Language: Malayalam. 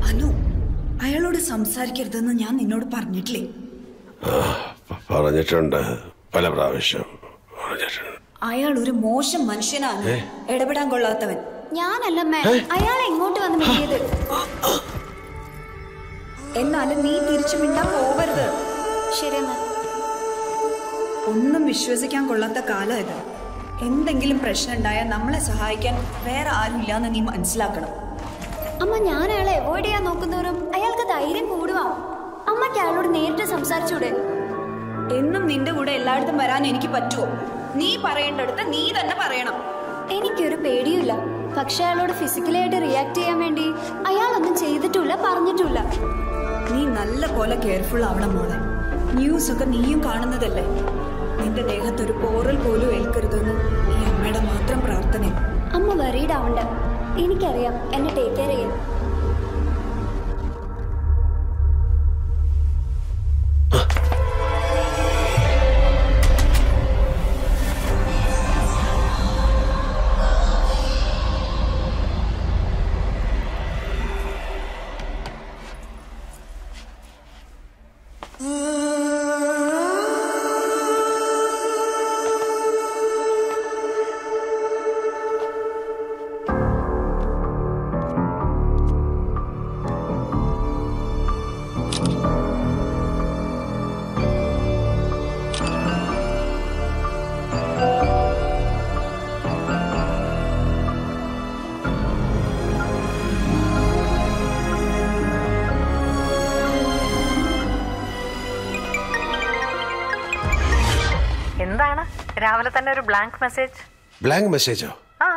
അനു അയാളോട് സംസാരിക്കരുതെന്ന് ഞാൻ നിന്നോട് പറഞ്ഞിട്ടില്ലേ പ- പറഞ്ഞിട്ടുണ്ട് പല പ്രാവശ്യം പറഞ്ഞിട്ടുണ്ട് അയാൾ ഒരു മോശം മനുഷ്യനാണ് ഇടപെടാൻ കൊള്ളാത്തവൻ ഞാനല്ലമ്മേ അയാൾ എങ്ങോട്ട് വന്ന് മിണ്ടിയത് എന്നാലും നീ തിരിച്ചു മിണ്ടാൻ പോവരുത് ശരിയെന്നാ ഒന്നും വിശ്വസിക്കാൻ കൊള്ളാത്ത കാലം ഇത് എന്തെങ്കിലും പ്രശ്നം ഉണ്ടായാൽ നമ്മളെ സഹായിക്കാൻ വേറെ ആരുമില്ലാന്ന് നീ മനസ്സിലാക്കണം അമ്മ ഞാൻ അയാളെ അവോയ്ഡ് ചെയ്യാൻ നോക്കുന്നവരും അയാൾക്ക് ധൈര്യം കൂടുവാ അമ്മയ്ക്ക് അയാളോട് നേരിട്ട് സംസാരിച്ചൂടെ എന്നും നിന്റെ കൂടെ എല്ലായിടത്തും വരാൻ എനിക്ക് പറ്റുമോ നീ പറയേണ്ടടുത്ത് നീ തന്നെ പറയണം എനിക്കൊരു പേടിയുമില്ല പക്ഷെ അയാളോട് ഫിസിക്കലായിട്ട് റിയാക്ട് ചെയ്യാൻ വേണ്ടി അയാളൊന്നും ചെയ്തിട്ടില്ല പറഞ്ഞിട്ടില്ല നീ നല്ല പോലെ കെയർഫുൾ ആവണം മോളെ ന്യൂസ് ഒക്കെ നീയും കാണുന്നതല്ലേ നിന്റെ ദേഹത്തൊരു പോറൽ പോലും ഏൽക്കരുതെന്ന് ഈ അമ്മയുടെ മാത്രം പ്രാർത്ഥന അമ്മ വറീഡ് ആവണ്ട എനിക്കറിയാം എന്നെ ടേക്ക് കെയർ ചെയ്യാൻ എന്താണ് രാവിലെ തന്നെ ഒരു ബ്ലാങ്ക് മെസ്സേജ് ബ്ലാങ്ക് മെസ്സേജോ ആ